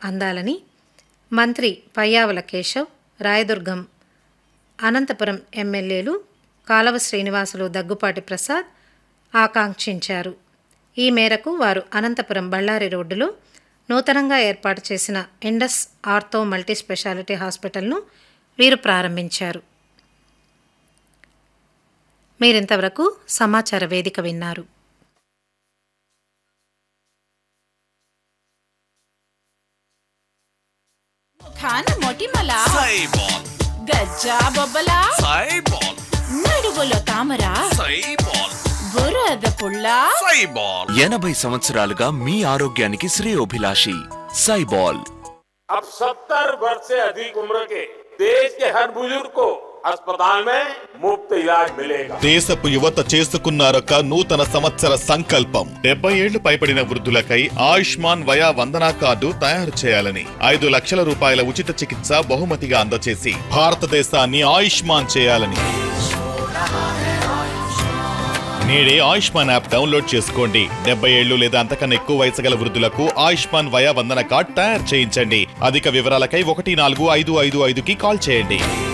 అందాలని మంత్రి పయ్యావుల కేశవ్ రాయదుర్గం అనంతపురం ఎమ్మెల్యేలు కాలవ శ్రీనివాసులు దగ్గుపాటి ప్రసాద్ ఆకాంక్షించారు ఈ మేరకు వారు అనంతపురం బళ్ళారి రోడ్డులో నూతనంగా ఏర్పాటు చేసిన ఇండస్ ఆర్థో మల్టీ స్పెషాలిటీ హాస్పిటల్ను వీరు ప్రారంభించారు మీరింతవరకు సమాచార వేదిక విన్నారు ఖాన మొటిమల సైబాల్ గజ్జా బొబ్బల సైబాల్ నడువులో తామర సైబాల్ బురద పుల్ల సైబాల్ ఎనభై సంవత్సరాలుగా మీ ఆరోగ్యానికి శ్రేయోభిలాషి సైబాల్ अब 70 वर्ष से अधिक उम्र के देश के हर बुजुर्ग को अस्पताल में मुफ्त इलाज मिलेगा దేశపు యువత చేసుకున్నారొక నూతన సంవత్సర సంకల్పం డెబ్బై ఏళ్లు పైబడిన వృద్ధులకై ఆయుష్మాన్ వయా వందనా కార్డు తయారు చేయాలని ఐదు లక్షల రూపాయల ఉచిత చికిత్స బహుమతిగా అందచేసి భారతదేశాన్ని ఆయుష్మాన్ చేయాలని నేడే ఆయుష్మాన్ యాప్ డౌన్లోడ్ చేసుకోండి డెబ్బై ఏళ్లు లేదా అంతకన్నా ఎక్కువ వయసు గల వృద్ధులకు ఆయుష్మాన్ వయా వందన కార్డ్ తయారు చేయించండి అధిక వివరాలకై ఒకటి నాలుగు ఐదు ఐదు ఐదుకి కాల్ చేయండి